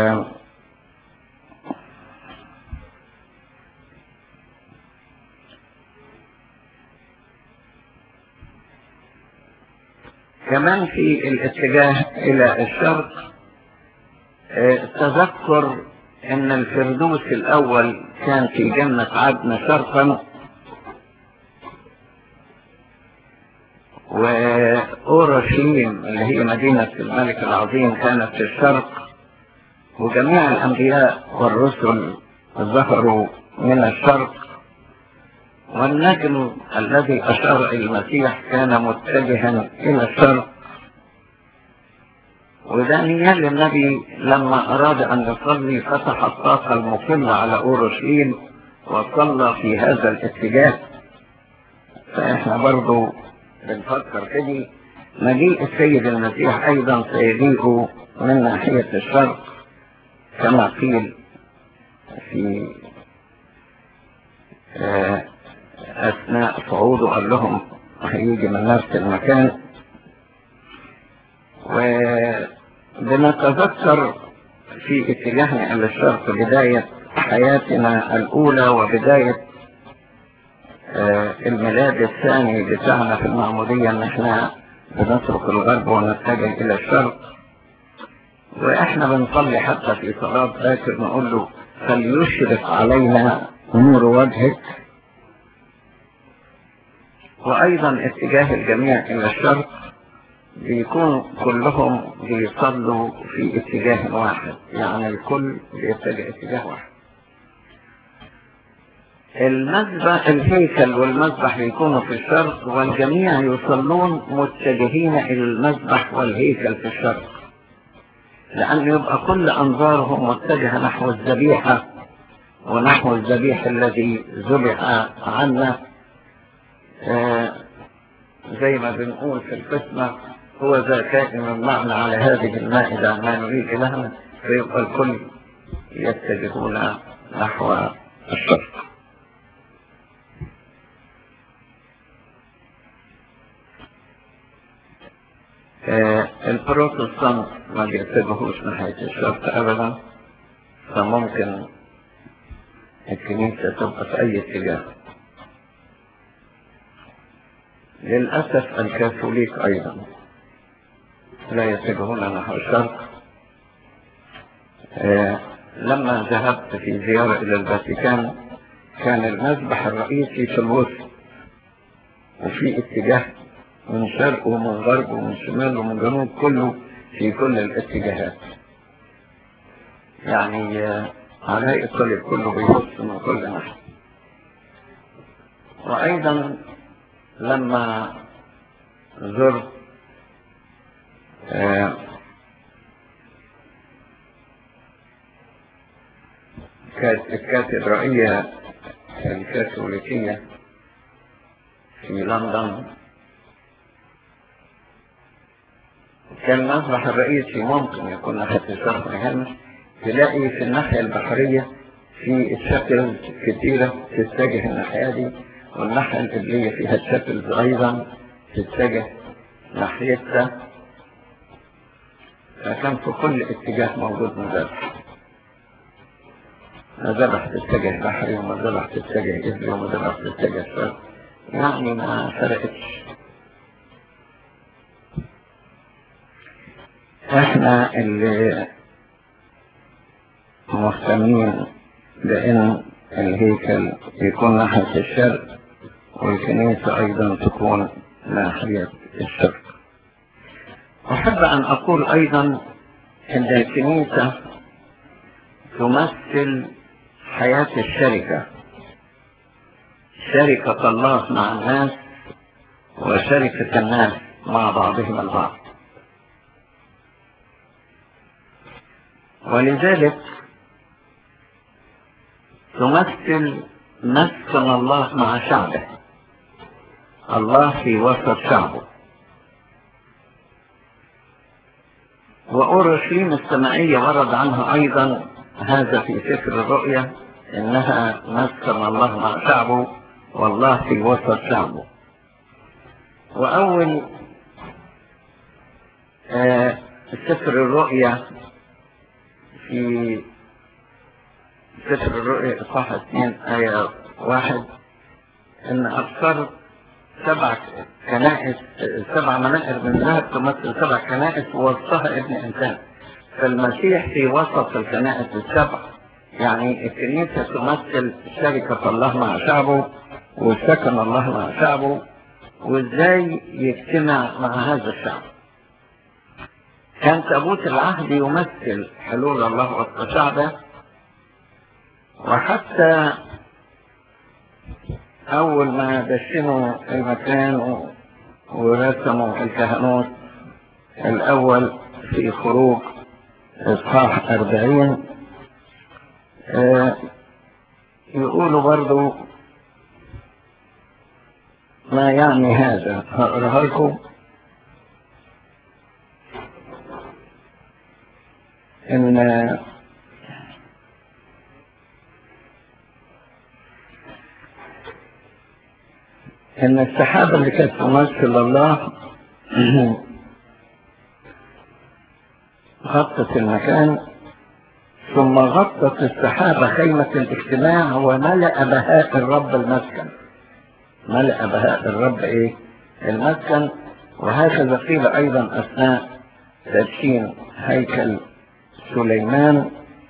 كمان في الاتجاه الى الشرق اه تذكر ان الفردوس الاول كان في جنة عدن شرقا وأورشليم اللي هي مدينة الملك العظيم كانت في الشرق وجميع الأنبياء والرسل ظهروا من الشرق والنجم الذي أشار إلى المسيح كان متجها إلى الشرق ودانيال النبي لما أراد أن يصلي فتح الطاقة المقلة على أورشليم وصلى في هذا الاتجاه فإحنا برضو بنفكر كده مجيء السيد المسيح أيضا سيجيء من ناحية الشرق كما قيل في أثناء صعوده قال لهم هيجي من نفس المكان وبنتذكر في اتجاهنا إلى الشرق بداية حياتنا الأولى وبداية الميلاد الثاني بتاعنا في المعمودية ان احنا بنترك الغرب ونتجه الى الشرق واحنا بنصلي حتى في صلاة باكر نقول له فليشرق علينا نور وجهك وايضا اتجاه الجميع الى الشرق بيكون كلهم بيصلوا في اتجاه واحد يعني الكل بيتجه اتجاه واحد المذبح الهيكل والمذبح يكونوا في الشرق والجميع يصلون متجهين الى المذبح والهيكل في الشرق لأن يبقى كل أنظارهم متجهة نحو الذبيحة ونحو الذبيح الذي ذبح عنا آه زي ما بنقول في القسمة هو ذا كائن معنا على هذه المائدة ما نريد إلهنا فيبقى الكل يتجهون نحو الشرق آه البروتستانت ما بيتجهوش ناحية الشرق أبدا فممكن الكنيسة تبقى في أي اتجاه للأسف الكاثوليك أيضا لا يتجهون نحو الشرق آه لما ذهبت في زيارة إلى الفاتيكان كان المذبح الرئيسي في الوسط وفي اتجاه من شرق ومن غرب ومن شمال ومن جنوب كله في كل الاتجاهات يعني على الطريق كله بيبص من كل ناحية وأيضا لما زرت آه الكاتدرائية الكاثوليكية في لندن كان المسبح الرئيسي ممكن يكون ناحية الشرق هنا تلاقي في الناحية البحرية في الشكل كتيرة تتجه الناحية دي والناحية القبلية فيها الشكل أيضا تتجه ناحيتها فكان في كل اتجاه موجود مذبح مذبح تتجه بحري ومذبح تتجه قبلي ومذبح تتجه شرق يعني ما فرقتش احنا اللي مهتمين بان الهيكل يكون ناحية الشرق والكنيسة ايضا تكون ناحية الشرق احب ان اقول ايضا ان الكنيسة تمثل حياة الشركة شركة الله مع الناس وشركة الناس مع بعضهم البعض ولذلك تمثل مسكن الله مع شعبه الله في وسط شعبه وأورشليم السمائية ورد عنها أيضا هذا في سفر الرؤيا إنها مسكن الله مع شعبه والله في وسط شعبه وأول آه سفر الرؤيا في سفر الرؤيا إصحاح اثنين آية واحد إن أبصر سبع كنائس سبع منائر من ذهب تمثل سبع كنائس ووسطها ابن إنسان فالمسيح في وسط الكنائس السبع يعني الكنيسة تمثل شركة الله مع شعبه وسكن الله مع شعبه وازاي يجتمع مع هذا الشعب كان تابوت العهد يمثل حلول الله وسط شعبه وحتى أول ما دشنوا المكان ورسموا الكهنوت الأول في خروج إصحاح أربعين آه يقولوا برضو ما يعني هذا هقرأها لكم إن إن السحابة اللي كانت تمثل الله غطت المكان ثم غطت السحابة خيمة الاجتماع وملأ بهاء الرب المسكن ملأ بهاء الرب ايه المسكن وهكذا قيل ايضا اثناء تدشين هيكل سليمان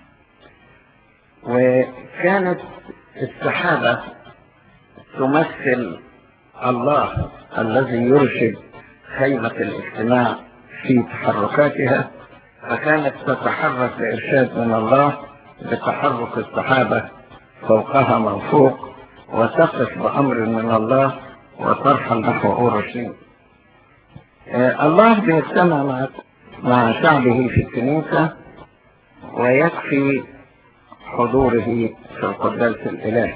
وكانت السحابة تمثل الله الذي يرشد خيمة الاجتماع في تحركاتها فكانت تتحرك بإرشاد من الله بتحرك السحابة فوقها من فوق وتقف بأمر من الله وترحل نحو أورشليم آه الله بيجتمع مع مع شعبه في الكنيسة ويكفي حضوره في القداس الإلهي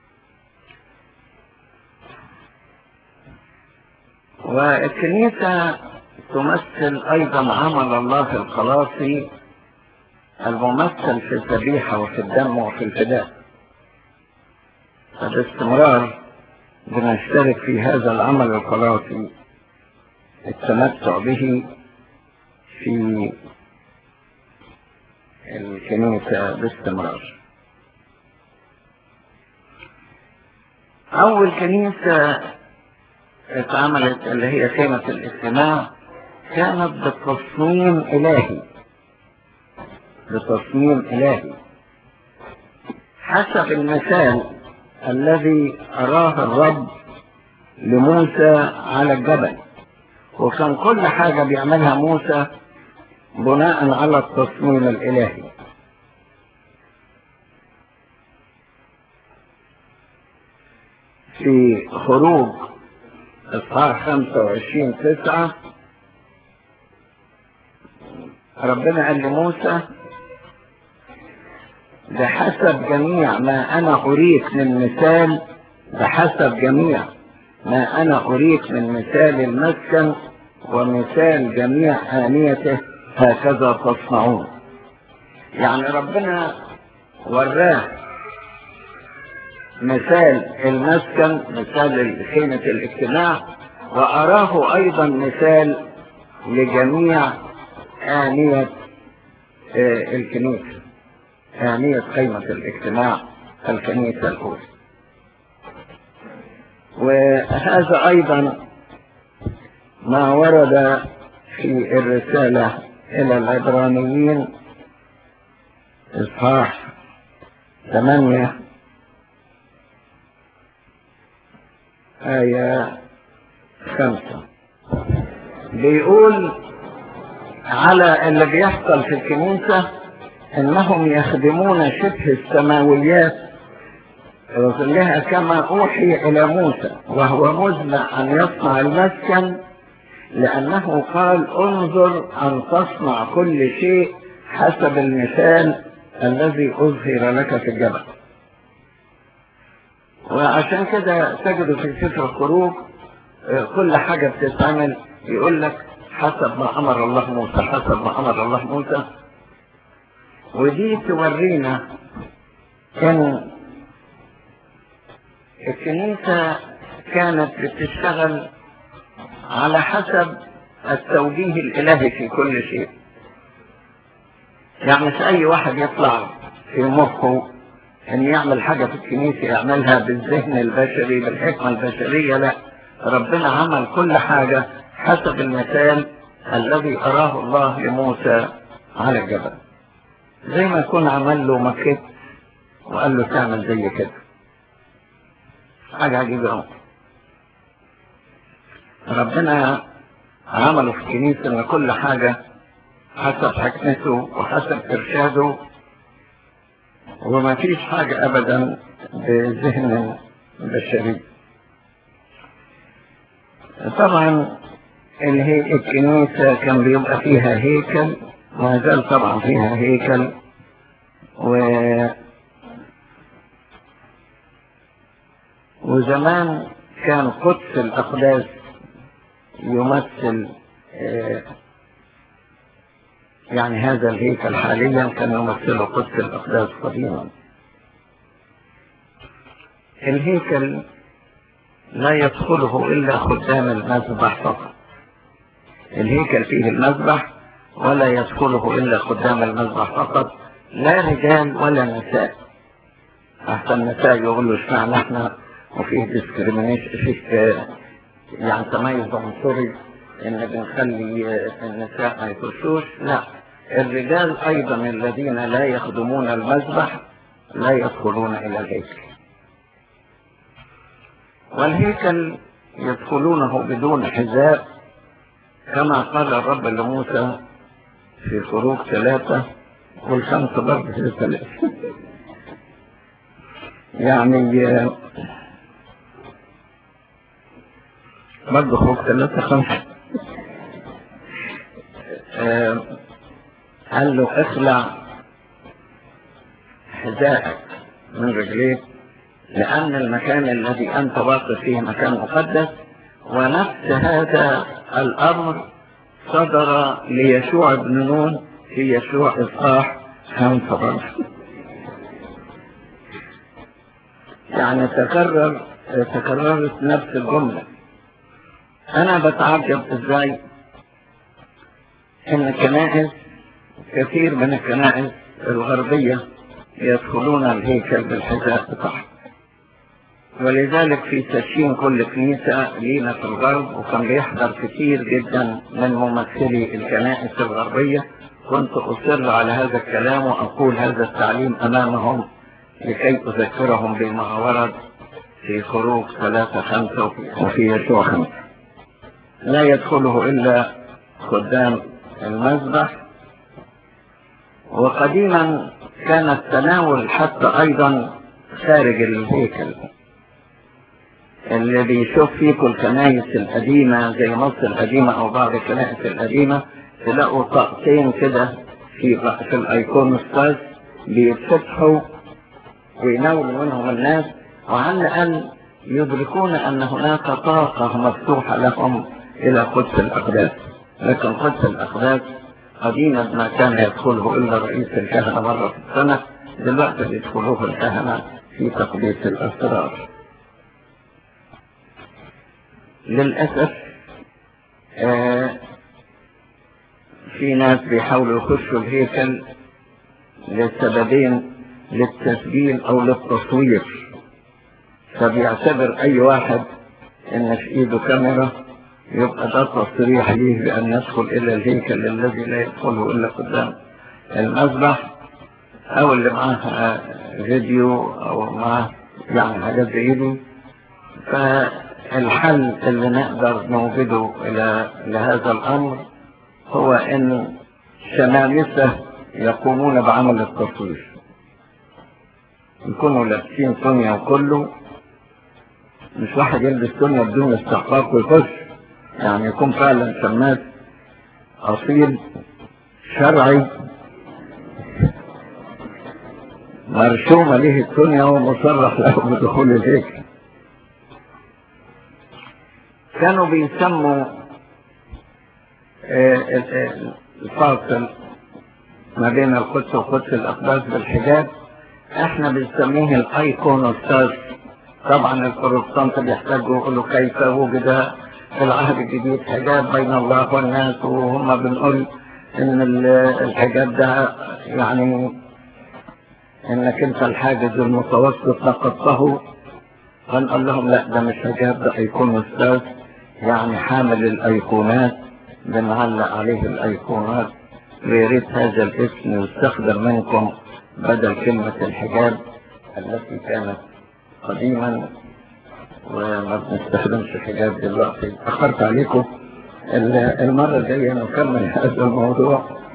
والكنيسة تمثل أيضا عمل الله الخلاصي الممثل في الذبيحة وفي الدم وفي الفداء فباستمرار بنشترك في هذا العمل الخلاصي التمتع به في الكنيسة باستمرار أول كنيسة اتعملت اللي هي خيمة الاجتماع كانت بتصميم إلهي بتصميم إلهي حسب المثال الذي أراه الرب لموسى على الجبل وكان كل حاجة بيعملها موسى بناء على التصميم الإلهي في خروج إصحاح 25 تسعة ربنا قال لموسى بحسب جميع ما أنا أريك من مثال بحسب جميع ما أنا أريك من مثال المسكن ومثال جميع آنيته هكذا تصنعون يعني ربنا وراه مثال المسكن مثال خيمة الاجتماع وأراه أيضا مثال لجميع آنية آه الكنيسة آنية خيمة الاجتماع الكنيسة الأولى وهذا أيضا ما ورد في الرسالة إلى العبرانيين إصحاح ثمانية آية خمسة بيقول على اللي بيحصل في الكنيسة انهم يخدمون شبه السماويات لها كما اوحي الى موسى وهو مزمع ان يصنع المسكن لانه قال انظر ان تصنع كل شيء حسب المثال الذي اظهر لك في الجبل وعشان كده تجد في سفر الخروج كل حاجة بتتعمل يقول لك حسب ما أمر الله موسى حسب ما أمر الله موسى ودي تورينا ان الكنيسة كانت بتشتغل على حسب التوجيه الإلهي في كل شيء يعني مش أي واحد يطلع في مخه أن يعمل حاجة في الكنيسة يعملها بالذهن البشري بالحكمة البشرية لا ربنا عمل كل حاجة حسب المثال الذي أراه الله لموسى على الجبل زي ما يكون عمل له مكت وقال له تعمل زي كده حاجة عجيبة أوي ربنا عمله في الكنيسة ان كل حاجة حسب حكمته وحسب إرشاده وما فيش حاجة أبدا بذهن بشري طبعا الهي الكنيسة كان بيبقى فيها هيكل ما زال طبعا فيها هيكل و وزمان كان قدس الأقداس يمثل آه، يعني هذا الهيكل حاليا كان يمثل قدس الأقداس قديما الهيكل لا يدخله إلا خدام المذبح فقط الهيكل فيه المذبح ولا يدخله إلا خدام المذبح فقط لا رجال ولا نساء حتى النساء يقولوا اشمعنى احنا وفيه ديسكريميشن فيه يعني تميز عنصري ان بنخلي النساء ما يخشوش لا الرجال ايضا الذين لا يخدمون المذبح لا يدخلون الى الهيكل والهيكل يدخلونه بدون حذاء كما قال الرب لموسى في خروج ثلاثة والخمسة برضه في ثلاثة يعني برضه خروج ثلاثة خمسة قال له اخلع حذائك من رجليك لأن المكان الذي أنت واقف فيه مكان مقدس ونفس هذا الأمر صدر ليشوع بن نون في يشوع إصحاح خمسة برضه يعني تكرر تكررت نفس الجملة أنا بتعجب إزاي إن الكنائس كثير من الكنائس الغربية يدخلون الهيكل بالحذاء بتاعهم ولذلك في تسيين كل كنيسة لينا في الغرب وكان بيحضر كثير جدا من ممثلي الكنائس الغربية كنت أصر على هذا الكلام وأقول هذا التعليم أمامهم لكي أذكرهم بما ورد في خروج ثلاثة خمسة وفي يسوع خمسة لا يدخله إلا خدام المذبح وقديما كان التناول حتى أيضا خارج الهيكل اللي بيشوف فيكم الكنائس القديمة زي مصر القديمة أو بعض الكنائس القديمة تلاقوا طاقتين كده في في الأيقونوستاس بيتفتحوا ويناولوا منهم الناس وعلى الأقل يدركون أن هناك طاقة مفتوحة لهم إلى قدس الأقداس لكن قدس الأقداس قديما ما كان يدخله إلا رئيس الكهنة مرة في السنة دلوقتي بيدخلوه الكهنة في تقديس الأسرار للأسف آه في ناس بيحاولوا يخشوا الهيكل لسببين للتسجيل أو للتصوير فبيعتبر أي واحد إن في إيده كاميرا يبقى ده تصريح ليه بأن يدخل إلى الهيكل الذي لا يدخله إلا قدام المذبح أو اللي معاه فيديو أو معاه يعني حاجات زي دي فالحل اللي نقدر نوجده إلى لهذا الأمر هو إن شمامسة يقومون بعمل التصوير يكونوا لابسين سونيا وكله مش واحد يلبس سونيا بدون استحقاق ويخش يعني يكون فعلا شماس أصيل شرعي مرسومة له الدنيا ومصرح له بدخول الهيكل كانوا بيسموا الفاصل ما بين القدس وقدس الأقداس بالحجاب احنا بنسميه الايكونوستاس طبعا البروتستانت بيحتاجوا يقولوا كيف وجد في العهد الجديد حجاب بين الله والناس وهم بنقول ان الحجاب ده يعني انك انت الحاجز المتوسط نقضته فنقول لهم لا ده مش حجاب ده ايقونوستاس يعني حامل الايقونات بنعلق عليه الايقونات ويريد هذا الاسم يستخدم منكم بدل كلمة الحجاب التي كانت قديما وما بنستخدمش الحجاب دلوقتي أخرت عليكم المرة الجاية نكمل هذا الموضوع